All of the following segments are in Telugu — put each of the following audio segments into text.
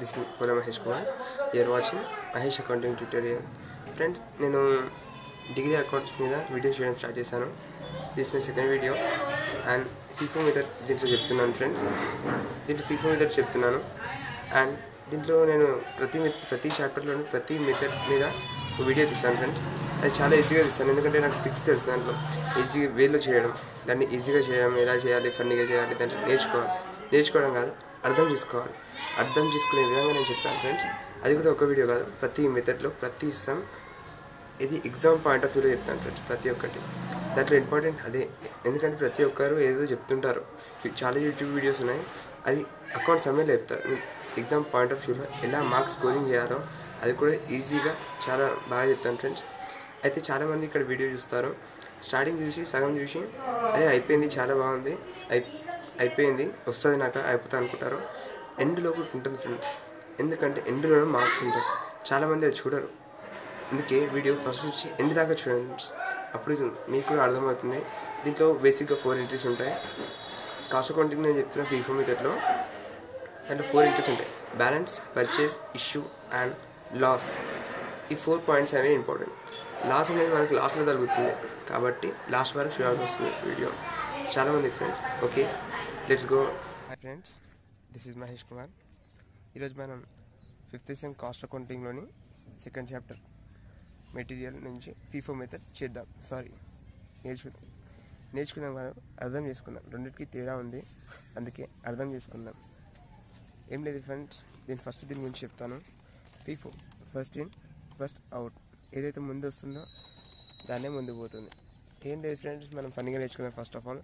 This is Pola Mahesh Kumar you're watching Mahesh accounting tutorial friends నేను డిగ్రీ అకౌంట్స్ మీద వీడియోస్ చేయడం స్టార్ట్ చేశాను this my second video and FIFO method దీంట్లో చెప్తున్నాను ఫ్రెండ్స్ దీంట్లో ఫీఫో మెథడ్ చెప్తున్నాను అండ్ దీంట్లో నేను ప్రతి మె- ప్రతి చాప్టర్లోని ప్రతి మెథడ్ మీద ఒక వీడియో తీస్తాను ఫ్రెండ్స్ అది చాలా ఈజీగా తీస్తాను ఎందుకంటే నాకు ట్రిక్స్ తెలుసు దాంట్లో ఈజీగా వేలో చేయడం దాన్ని ఈజీగా చేయడం ఎలా చేయాలి ఫన్నీగా చేయాలి దాంట్లో నేర్చుకోవాలి నేర్చుకోవడం కాదు అర్థం చేసుకోవాలి అర్థం చేసుకునే విధంగా నేను చెప్తాను ఫ్రెండ్స్ అది కూడా ఒక వీడియో కాదు ప్రతి మెథడ్లో ప్రతి ఇస్తాం ఇది ఎగ్జామ్ పాయింట్ ఆఫ్ వ్యూలో చెప్తాను ఫ్రెండ్స్ ప్రతి ఒక్కటి దాంట్లో ఇంపార్టెంట్ అదే ఎందుకంటే ప్రతి ఒక్కరు ఏదో చెప్తుంటారు చాలా యూట్యూబ్ వీడియోస్ ఉన్నాయి అది అకౌంట్ సమయంలో చెప్తారు ఎగ్జామ్ పాయింట్ ఆఫ్ వ్యూలో ఎలా మార్క్స్ స్కోరింగ్ చేయాలో అది కూడా ఈజీగా చాలా బాగా చెప్తాను ఫ్రెండ్స్ అయితే చాలామంది ఇక్కడ వీడియో చూస్తారు స్టార్టింగ్ చూసి సగం చూసి అదే అయిపోయింది చాలా బాగుంది అయి అయిపోయింది వస్తుంది నాకు అయిపోతా అనుకుంటారు ఎండ్లోకి ఉంటుంది ఫ్రెండ్స్ ఎందుకంటే ఎండ్లోనే మార్క్స్ ఉంటాయి చాలామంది అది చూడరు అందుకే వీడియో ఫస్ట్ నుంచి ఎండ్ దాకా చూడండి ఫ్రెండ్స్. అప్పుడు ఇది మీకు కూడా అర్థమవుతుంది దీంట్లో బేసిక్గా ఫోర్ ఎంట్రీస్ ఉంటాయి కాస్ట్ అకౌంటింగ్ నేను చెప్తున్న ఫీఫో మెథడ్లో దాంట్లో ఫోర్ ఎంట్రీస్ ఉంటాయి balance purchase issue and loss ఈ ఫోర్ పాయింట్స్ అనేవి ఇంపార్టెంట్ లాస్ అనేది మనకి లాస్ట్లో తగ్గుతుంది కాబట్టి లాస్ట్ వరకు చూడాల్సి వస్తుంది వీడియో చాలామంది friends okay let's go hi friends this is Mahesh Kumar ఈరోజు మనం ఫిఫ్త్ సెమ్ కాస్ట్ అకౌంటింగ్లోని సెకండ్ చాప్టర్ మెటీరియల్ నుంచి ఫీఫో మెథడ్ చేద్దాం సారీ నేర్చుకుందాం నేర్చుకుందాం కాదు అర్థం చేసుకుందాం రెండింటికి తేడా ఉంది అందుకే అర్థం చేసుకుందాం ఏం లేదు ఫ్రెండ్స్ నేను ఫస్ట్ దీని గురించి చెప్తాను FIFO first in first out ఏదైతే ముందు వస్తుందో దాన్నే ముందు పోతుంది ఏం లేదు ఫ్రెండ్స్ మనం ఫన్నీగా నేర్చుకుందాం ఫస్ట్ ఆఫ్ ఆల్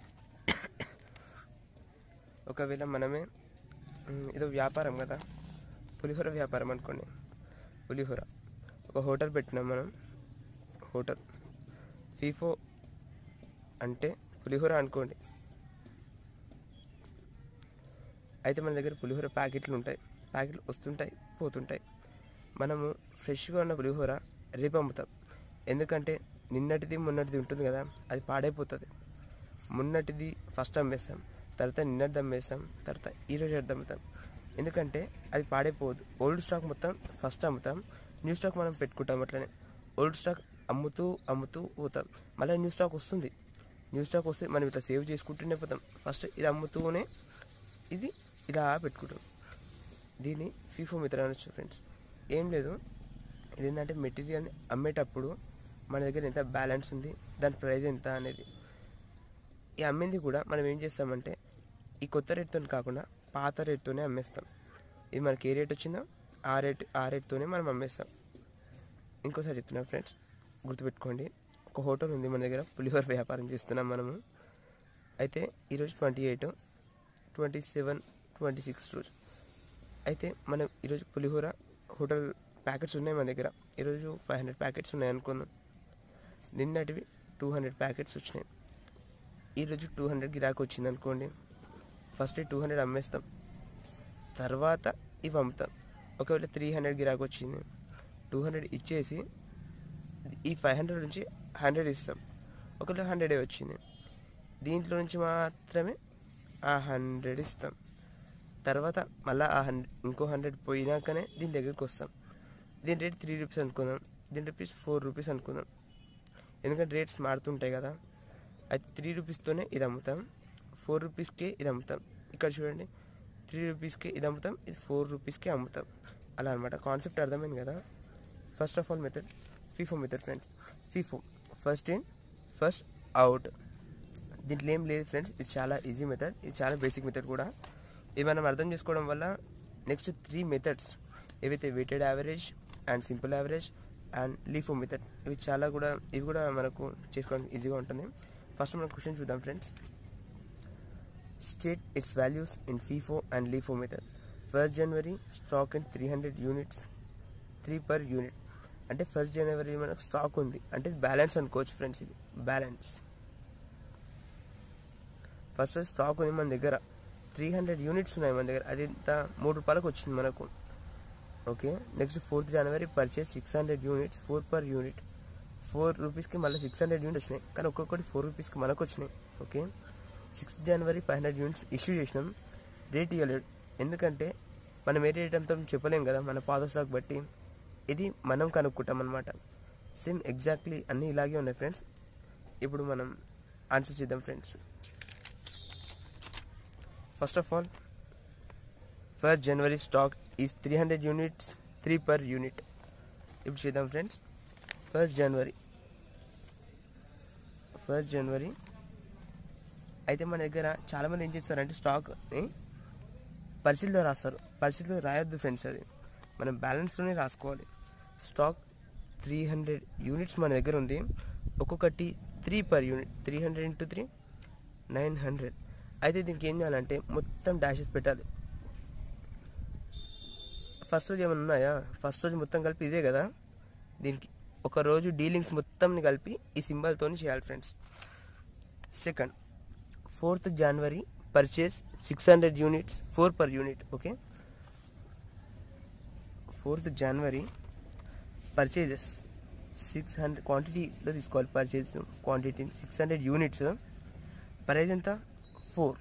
ఒకవేళ మనమే మ్, ఏదో వ్యాపారం కదా పులిహోర వ్యాపారం అనుకోండి పులిహోర ఒక హోటల్ పెట్టినాం మనం హోటల్ ఫీఫో అంటే పులిహోర అనుకోండి అయితే మన దగ్గర పులిహోర ప్యాకెట్లు ఉంటాయి ప్యాకెట్లు వస్తుంటాయి పోతుంటాయి మనము ఫ్రెష్గా ఉన్న పులిహోర రేపు అమ్ముతాం ఎందుకంటే నిన్నటిది మొన్నటిది ఉంటుంది కదా అది పాడైపోతుంది మొన్నటిది ఫస్ట్ అమ్మేస్తాం తర్వాత నిన్నటిది అమ్మేస్తాం తర్వాత ఈరోజు అమ్ముతాం ఎందుకంటే అది పాడైపోవద్దు ఓల్డ్ స్టాక్ మొత్తం ఫస్ట్ అమ్ముతాం న్యూ స్టాక్ మనం పెట్టుకుంటాం అట్లనే ఓల్డ్ స్టాక్ అమ్ముతూ అమ్ముతూ పోతాం మళ్ళీ న్యూ స్టాక్ వస్తుంది న్యూ స్టాక్ వస్తే మనం ఇట్లా సేవ్ చేసుకుంటూనే పోతాం ఫస్ట్ ఇది అమ్ముతూనే ఇది ఇలా పెట్టుకుంటాం దీన్ని ఫీఫో మిత్ర అనొచ్చు ఫ్రెండ్స్ ఏం లేదు ఇది ఏంటంటే మెటీరియల్ని అమ్మేటప్పుడు మన దగ్గర ఎంత బ్యాలెన్స్ ఉంది దాని ప్రైస్ ఎంత అనేది ఈ అమ్మింది కూడా మనం ఏం చేస్తామంటే ఈ కొత్త రేట్తో కాకుండా పాత రేట్తోనే అమ్మేస్తాం ఇది మనకి ఏ రేట్ వచ్చిందో ఆ రేట్ ఆ రేట్తోనే మనం అమ్మేస్తాం ఇంకోసారి చెప్తున్నా ఫ్రెండ్స్ గుర్తుపెట్టుకోండి ఒక హోటల్ ఉంది మన దగ్గర పులిహోర వ్యాపారం చేస్తున్నాం మనము అయితే ఈరోజు twenty eight twenty seven twenty six రోజు అయితే మనం ఈరోజు పులిహోర హోటల్ ప్యాకెట్స్ ఉన్నాయి మన దగ్గర ఈరోజు ఫైవ్ హండ్రెడ్ ప్యాకెట్స్ ఉన్నాయి అనుకుందాం నిన్నటివి టూ హండ్రెడ్ ప్యాకెట్స్ వచ్చినాయి ఈరోజు టూ హండ్రెడ్ గిరాకీ వచ్చింది అనుకోండి ఫస్ట్ టూ హండ్రెడ్ అమ్మేస్తాం తర్వాత ఇవి అమ్ముతాం ఒకవేళ త్రీ హండ్రెడ్ గిరాకీ వచ్చింది టూ హండ్రెడ్ ఇచ్చేసి ఈ ఫైవ్ హండ్రెడ్ నుంచి హండ్రెడ్ ఇస్తాం ఒకవేళ హండ్రెడే వచ్చింది దీంట్లో నుంచి మాత్రమే ఆ హండ్రెడ్ ఇస్తాం తర్వాత మళ్ళీ ఆ హండ్రెడ్ ఇంకో హండ్రెడ్ పోయినాకనే దీని దగ్గరికి వస్తాం దీని రేట్ త్రీ రూపీస్ అనుకుందాం దీని రూపీస్ ఫోర్ రూపీస్ అనుకుందాం ఎందుకంటే రేట్స్ మారుతుంటాయి కదా అయితే త్రీ రూపీస్తోనే ఇది అమ్ముతాం ఫోర్ రూపీస్కే ఇది అమ్ముతాం ఇక్కడ చూడండి త్రీ రూపీస్కే ఇది అమ్ముతాం ఇది ఫోర్ రూపీస్కే అమ్ముతాం అలా అనమాట కాన్సెప్ట్ అర్థమైంది కదా first of all method FIFO method friends FIFO first in first out దీంట్లో ఏం లేదు ఫ్రెండ్స్ ఇది చాలా ఈజీ మెథడ్ ఇది చాలా బేసిక్ మెథడ్ కూడా ఇది మనం అర్థం చేసుకోవడం వల్ల నెక్స్ట్ త్రీ మెథడ్స్ ఏవైతే weighted average and simple average and LIFO method ఇవి చాలా కూడా ఇవి కూడా మనకు చేసుకోవడానికి ఈజీగా ఉంటుంది ఫస్ట్ మనం క్వశ్చన్ చూద్దాం friends state its values in FIFO and LIFO method first January stock in three hundred units three per unit అంటే ఫస్ట్ జనవరి మనకు స్టాక్ ఉంది అంటే బ్యాలెన్స్ అనుకోవచ్చు ఫ్రెండ్స్ ఇది బ్యాలెన్స్ ఫస్ట్ స్టాక్ ఉంది మన దగ్గర త్రీ హండ్రెడ్ యూనిట్స్ ఉన్నాయి మన దగ్గర అది ఇంత మూడు రూపాయలకు వచ్చింది మనకు okay next fourth January purchase six hundred units four per unit four రూపీస్కి మళ్ళీ సిక్స్ హండ్రెడ్ యూనిట్స్ వచ్చినాయి కానీ ఒక్కొక్కటి ఫోర్ రూపీస్కి మనకు వచ్చినాయి okay sixth January five hundred units issue చేసినాం రేట్ ఇవ్వలేడు ఎందుకంటే మనం ఏ రేట్ అంతా చెప్పలేం కదా మన పాత స్టాక్ బట్టి ఇది మనం కనుక్కుంటాం అనమాట సేమ్ ఎగ్జాక్ట్లీ అన్నీ ఇలాగే ఉన్నాయి ఫ్రెండ్స్ ఇప్పుడు మనం ఆన్సర్ చేద్దాం friends first of all first January stock is three hundred units three per unit ఇప్పుడు చేద్దాం friends first January first January అయితే మన దగ్గర చాలామంది ఏం చేస్తారంటే స్టాక్ని పరిశీలిలో రాస్తారు పరిశీలిలో రాయొద్దు ఫ్రెండ్స్ అది మనం బ్యాలెన్స్లోనే రాసుకోవాలి స్టాక్ త్రీ హండ్రెడ్ యూనిట్స్ మన దగ్గర ఉంది ఒక్కొక్కటి three per unit three hundred into three nine hundred అయితే దీనికి ఏం చేయాలంటే మొత్తం డాషెస్ పెట్టాలి ఫస్ట్ రోజు ఏమైనా ఉన్నాయా ఫస్ట్ రోజు మొత్తం కలిపి ఇదే కదా దీనికి ఒక రోజు డీలింగ్స్ మొత్తంని కలిపి ఈ సింబల్తో చేయాలి friends second fourth January purchase six hundred units four per unit okay fourth January purchases six hundred క్వాంటిటీలో తీసుకోవాలి purchase quantity six hundred units price ఎంత four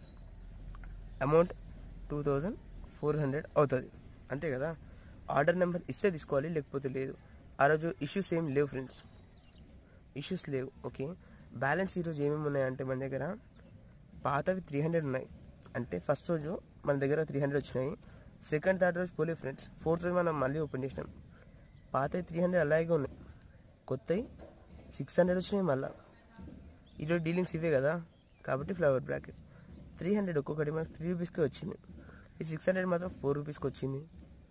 amount two thousand four hundred అవుతుంది అంతే కదా ఆర్డర్ నెంబర్ ఇస్తే తీసుకోవాలి లేకపోతే లేదు ఆ రోజు ఇష్యూస్ ఏం లేవు ఫ్రెండ్స్ ఇష్యూస్ లేవు ఓకే బ్యాలెన్స్ ఈరోజు ఏమేమి ఉన్నాయంటే మన దగ్గర పాతవి త్రీ హండ్రెడ్ ఉన్నాయి అంటే ఫస్ట్ రోజు మన దగ్గర త్రీ హండ్రెడ్ వచ్చినాయి సెకండ్ థర్డ్ రోజు పోలే ఫ్రెండ్స్ ఫోర్త్ రోజు మనం మళ్ళీ ఓపెన్ చేసినాం పాత త్రీ హండ్రెడ్ అలాగే ఉన్నాయి కొత్తవి సిక్స్ హండ్రెడ్ వచ్చినాయి మళ్ళీ ఈరోజు డీలింగ్స్ ఇవే కదా కాబట్టి ఫ్లవర్ బ్రాకెట్ త్రీ హండ్రెడ్ ఒక్కొక్కటి మనకు త్రీ రూపీస్కే వచ్చింది ఈ సిక్స్ హండ్రెడ్ మాత్రం ఫోర్ రూపీస్కి వచ్చింది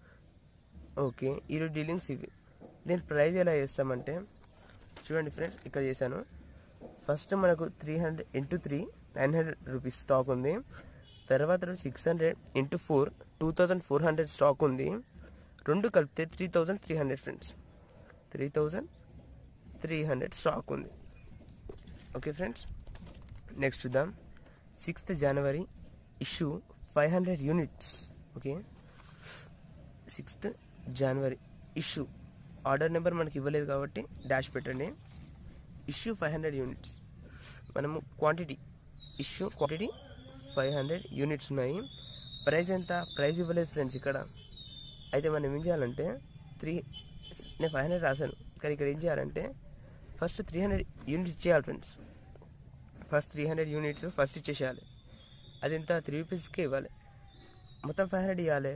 ఓకే ఈరోజు డీలింగ్స్ ఇవి నేను ప్రైస్ ఎలా చేస్తామంటే చూడండి ఫ్రెండ్స్ ఇక్కడ చేశాను ఫస్ట్ మనకు three hundred into three nine hundred rupees stock ఉంది తర్వాత six hundred into four two thousand four hundred stock ఉంది రెండు కలిపితే three thousand three hundred friends three thousand three hundred stock ఉంది ఓకే ఫ్రెండ్స్ నెక్స్ట్ చూద్దాం sixth January issue five hundred units okay sixth January issue order number మనకి ఇవ్వలేదు కాబట్టి డాష్ పెట్టండి ఇష్యూ ఫైవ్ హండ్రెడ్ యూనిట్స్ మనము quantity issue quantity five hundred units ఉన్నాయి ప్రైస్ ఎంత ప్రైస్ ఇవ్వలేదు ఫ్రెండ్స్ ఇక్కడ అయితే మనం ఏం చేయాలంటే త్రీ నేను ఫైవ్ హండ్రెడ్ రాశాను కానీ ఇక్కడ ఏం చేయాలంటే ఫస్ట్ త్రీ హండ్రెడ్ యూనిట్స్ ఇచ్చేయాలి friends first three hundred units first ఇచ్చేసేయాలి అది ఎంత త్రీ రూపీస్కే ఇవ్వాలి మొత్తం ఫైవ్ హండ్రెడ్ ఇవ్వాలి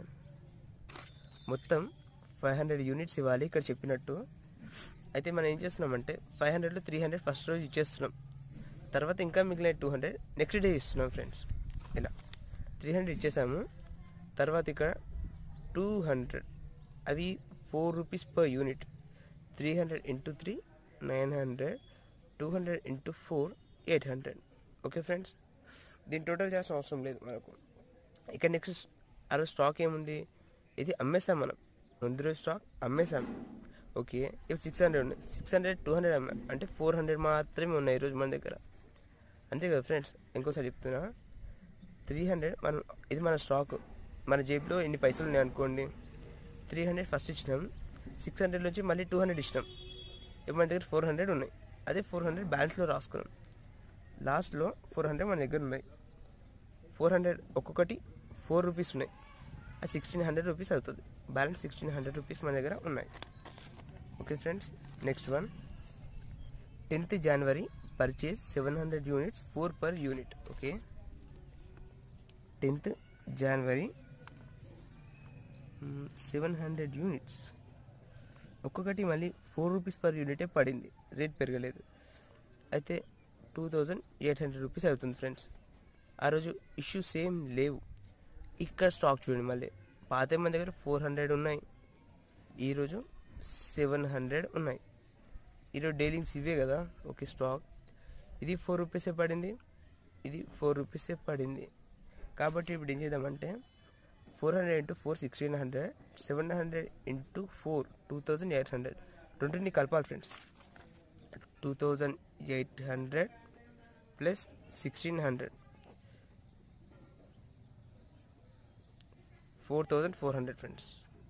మొత్తం ఫైవ్ హండ్రెడ్ యూనిట్స్ ఇవ్వాలి ఇక్కడ చెప్పినట్టు అయితే మనం ఏం చేస్తున్నామంటే ఫైవ్ హండ్రెడ్లో త్రీ హండ్రెడ్ ఫస్ట్ రోజు ఇచ్చేస్తున్నాం తర్వాత ఇంకా మిగిలిన టూ హండ్రెడ్ నెక్స్ట్ డే ఇస్తున్నాం ఫ్రెండ్స్ ఇలా త్రీ హండ్రెడ్ ఇచ్చేసాము తర్వాత ఇక్కడ టూ హండ్రెడ్ అవి four rupees per unit three hundred into three nine hundred two hundred into four eight hundred okay friends దీని టోటల్ చేయాల్సిన అవసరం లేదు మనకు ఇక నెక్స్ట్ ఆ రోజు స్టాక్ ఏముంది ఇది అమ్మేసాం మనం ముందు రోజు స్టాక్ అమ్మేసాం ఓకే ఇప్పుడు సిక్స్ హండ్రెడ్ ఉన్నాయి సిక్స్ హండ్రెడ్ టూ హండ్రెడ్ అమ్మా అంటే ఫోర్ హండ్రెడ్ మాత్రమే ఉన్నాయి ఈరోజు మన దగ్గర అంతే కదా ఫ్రెండ్స్ ఇంకోసారి చెప్తున్నా త్రీ హండ్రెడ్ మనం ఇది మన స్టాక్ మన జేబులో ఎన్ని పైసలు ఉన్నాయి అనుకోండి త్రీ హండ్రెడ్ ఫస్ట్ ఇచ్చినాం సిక్స్ హండ్రెడ్ నుంచి మళ్ళీ టూ హండ్రెడ్ ఇచ్చినాం ఇప్పుడు మన దగ్గర ఫోర్ హండ్రెడ్ ఉన్నాయి అదే ఫోర్ హండ్రెడ్ బ్యాలెన్స్లో రాసుకున్నాం లాస్ట్లో ఫోర్ హండ్రెడ్ మన దగ్గర ఉన్నాయి ఫోర్ హండ్రెడ్ ఒక్కొక్కటి ఫోర్ రూపీస్ ఉన్నాయి అది సిక్స్టీన్ హండ్రెడ్ రూపీస్ అవుతుంది బ్యాలెన్స్ సిక్స్టీన్ హండ్రెడ్ రూపీస్ మన దగ్గర ఉన్నాయి okay friends next one tenth January purchase seven hundred units four per unit okay tenth January seven hundred units ఒక్కొక్కటి మళ్ళీ ఫోర్ రూపీస్ పర్ యూనిటే పడింది రేట్ పెరగలేదు అయితే two thousand eight hundred rupees అవుతుంది ఫ్రెండ్స్ ఆ రోజు ఇష్యూస్ ఏం లేవు ఇక్కడ స్టాక్ చూడండి మళ్ళీ పాత మన దగ్గర ఫోర్ హండ్రెడ్ ఉన్నాయి ఈరోజు సెవెన్ హండ్రెడ్ ఉన్నాయి ఈరోజు డైలింగ్స్ ఇవే కదా ఓకే స్టాక్ ఇది ఫోర్ రూపీసే పడింది ఇది ఫోర్ రూపీసే పడింది కాబట్టి ఇప్పుడు ఏం చేద్దామంటే four hundred into four sixteen hundred seven hundred into four two thousand eight hundred రెండుని కలపాలి friends two thousand eight hundred plus sixteen hundred four thousand four hundred friends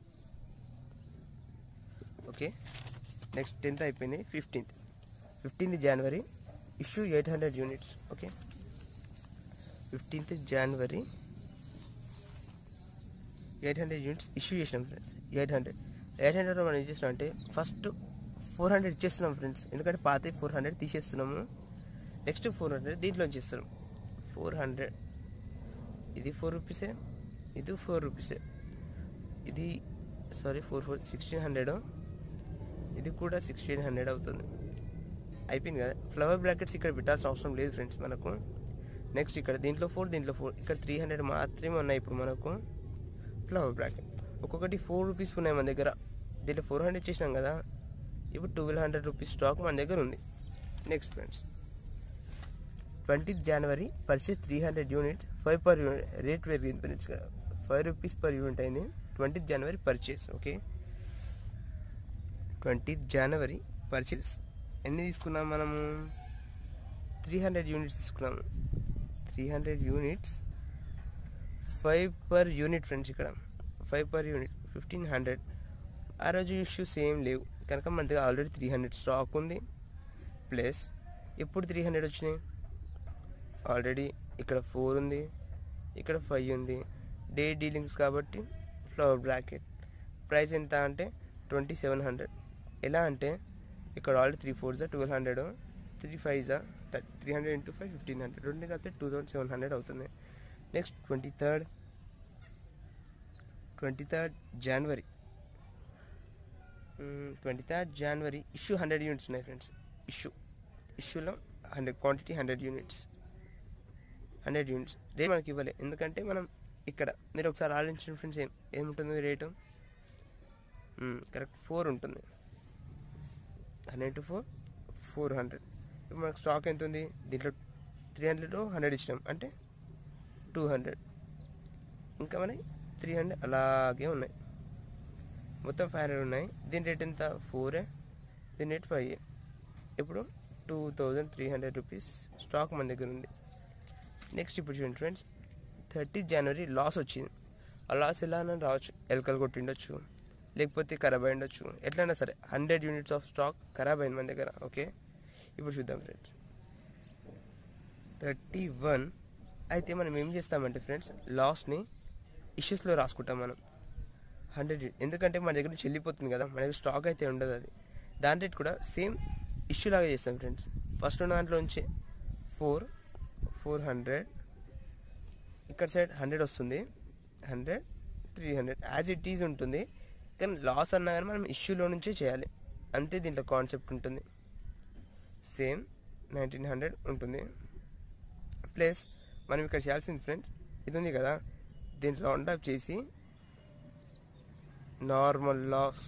okay next tenth అయిపోయింది fifteenth fifteenth January issue eight hundred units okay fifteenth January eight hundred units issue చేసినాం ఫ్రెండ్స్ ఎయిట్ హండ్రెడ్ ఎయిట్ హండ్రెడ్లో మనం ఏం చేస్తున్నాం అంటే ఫస్ట్ ఫోర్ హండ్రెడ్ ఇచ్చేస్తున్నాం ఫ్రెండ్స్ ఎందుకంటే పాత four hundred తీసేస్తున్నాము next four hundred దీంట్లో ఇస్తున్నాం ఫోర్ హండ్రెడ్ ఇది ఫోర్ రూపీసే ఇది ఫోర్ రూపీసే ఇది sorry four four sixteen hundred ఇది కూడా సిక్స్టీన్ హండ్రెడ్ అవుతుంది అయిపోయింది కదా ఫ్లవర్ బ్రాకెట్స్ ఇక్కడ పెట్టాల్సిన అవసరం లేదు ఫ్రెండ్స్ మనకు నెక్స్ట్ ఇక్కడ దీంట్లో ఫోర్ దీంట్లో ఫోర్ ఇక్కడ త్రీ హండ్రెడ్ మాత్రమే ఉన్నాయి ఇప్పుడు మనకు ఫ్లవర్ బ్రాకెట్ ఒక్కొక్కటి ఫోర్ రూపీస్ ఉన్నాయి మన దగ్గర దీంట్లో ఫోర్ హండ్రెడ్ చేసినాం కదా ఇప్పుడు ట్వెల్వ్ హండ్రెడ్ రూపీస్ స్టాక్ మన దగ్గర ఉంది next friends twenty January purchase three hundred units five per unit rate పెరిగింది friends five rupees per unit అయింది twenty January purchase okay twenty January purchase ఎన్ని తీసుకున్నాం మనము త్రీ హండ్రెడ్ యూనిట్స్ తీసుకున్నాము three hundred units five per unit friends ఇక్కడ five per unit fifteen hundred ఆ రోజు ఇష్యూస్ ఏం లేవు కనుక మన దగ్గర ఆల్రెడీ త్రీ హండ్రెడ్ స్టాక్ ఉంది ప్లస్ ఎప్పుడు త్రీ హండ్రెడ్ వచ్చినాయి ఆల్రెడీ ఇక్కడ ఫోర్ ఉంది ఇక్కడ ఫైవ్ ఉంది డే డీలింగ్స్ కాబట్టి ఫ్లవర్ బ్రాకెట్ ప్రైస్ ఎంత అంటే ట్వంటీ సెవెన్ హండ్రెడ్ ఎలా అంటే ఇక్కడ ఆల్రెడీ త్రీ ఫోర్ జా ట్వెల్వ్ హండ్రెడ్ త్రీ ఫైవ్ జా three hundred into five fifteen hundred రెండు కలిపితే టూ థౌసండ్ సెవెన్ హండ్రెడ్ అవుతుంది next twenty third twenty third January twenty third January issue hundred units ఉన్నాయి ఫ్రెండ్స్ ఇష్యూ ఇష్యూలో hundred quantity hundred units hundred units rate మనకి ఇవ్వలే ఎందుకంటే మనం ఇక్కడ మీరు ఒకసారి ఆలోచించిన ఫ్రెండ్స్ ఏం ఏముంటుంది రేటు కరెక్ట్ ఫోర్ ఉంటుంది hundred to four four hundred ఇప్పుడు మనకు స్టాక్ ఎంత ఉంది దీంట్లో త్రీ హండ్రెడ్ హండ్రెడ్ ఇచ్చినాం అంటే టూ హండ్రెడ్ ఇంకా మనకి త్రీ హండ్రెడ్ అలాగే ఉన్నాయి మొత్తం ఫైవ్ హండ్రెడ్ ఉన్నాయి దీని రేట్ ఎంత ఫోరే దీని రేట్ ఫైవ్ ఇప్పుడు two thousand three hundred rupees stock మన దగ్గర ఉంది నెక్స్ట్ ఇప్పుడు చూడండి ఫ్రెండ్స్ థర్టీ జనవరి లాస్ వచ్చింది ఆ లాస్ ఎలా అయినా రావచ్చు ఎలకలు కొట్టిండొచ్చు లేకపోతే ఖరాబ్ అయి ఉండొచ్చు ఎట్లయినా సరే హండ్రెడ్ యూనిట్స్ ఆఫ్ స్టాక్ ఖరాబ్ అయింది మన దగ్గర ఓకే ఇప్పుడు చూద్దాం ఫ్రెండ్స్ థర్టీ వన్ అయితే మనం ఏం చేస్తామంటే ఫ్రెండ్స్ లాస్ని ఇష్యూస్లో రాసుకుంటాం మనం హండ్రెడ్ ఎందుకంటే మన దగ్గర నుంచి వెళ్ళిపోతుంది కదా మన దగ్గర స్టాక్ అయితే ఉండదు అది దాని రేట్ కూడా సేమ్ ఇష్యూ లాగా చేస్తాం ఫ్రెండ్స్ ఫస్ట్ ఉన్న దాంట్లో నుంచి ఫోర్ ఫోర్ హండ్రెడ్ ఇక్కడ సైడ్ హండ్రెడ్ వస్తుంది hundred three hundred as it is ఉంటుంది కానీ లాస్ అన్నా కానీ మనం ఇష్యూలో నుంచే చేయాలి అంతే దీంట్లో కాన్సెప్ట్ ఉంటుంది సేమ్ నైన్టీన్ హండ్రెడ్ ఉంటుంది ప్లస్ మనం ఇక్కడ చేయాల్సింది ఫ్రెండ్స్ ఇది ఉంది కదా దీంట్లో రౌండ్ అప్ చేసి నార్మల్ లాస్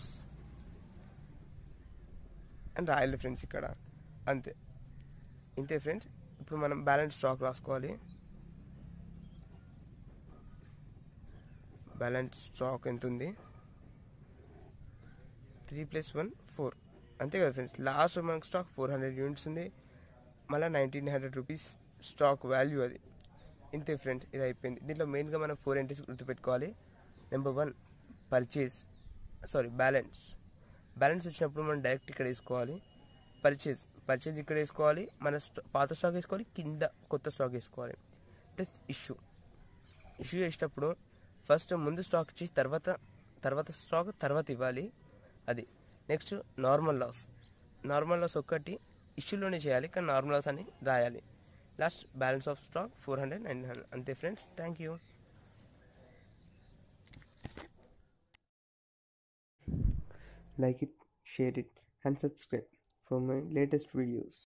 అని రాయాలి ఫ్రెండ్స్ ఇక్కడ అంతే ఇంతే ఫ్రెండ్స్ ఇప్పుడు మనం బ్యాలెన్స్ స్టాక్ రాసుకోవాలి బ్యాలెన్స్ స్టాక్ ఎంత ఉంది త్రీ ప్లస్ వన్ ఫోర్ అంతే కదా ఫ్రెండ్స్ లాస్ట్ మనకు స్టాక్ ఫోర్ హండ్రెడ్ యూనిట్స్ ఉంది మళ్ళీ nineteen hundred rupees stock value అది ఇంతే ఫ్రెండ్స్ ఇది అయిపోయింది దీంట్లో మెయిన్గా మనం ఫోర్ ఎంట్రీస్ గుర్తుపెట్టుకోవాలి number one purchase sorry balance balance వచ్చినప్పుడు మనం డైరెక్ట్ ఇక్కడ వేసుకోవాలి పర్చేజ్ పర్చేజ్ ఇక్కడ వేసుకోవాలి మన స్టా పాత స్టాక్ వేసుకోవాలి కింద కొత్త స్టాక్ వేసుకోవాలి ప్లస్ ఇష్యూ ఇష్యూ చేసేటప్పుడు ఫస్ట్ ముందు స్టాక్ ఇచ్చి తర్వాత తర్వాత స్టాక్ తర్వాత ఇవ్వాలి అది next normal loss normal loss ఒక్కటి ఇష్యూలోనే చేయాలి కానీ నార్మల్ లాస్ అని రాయాలి last balance of stock four hundred nine hundred అంతే friends thank you like it, share it, and subscribe for my latest videos.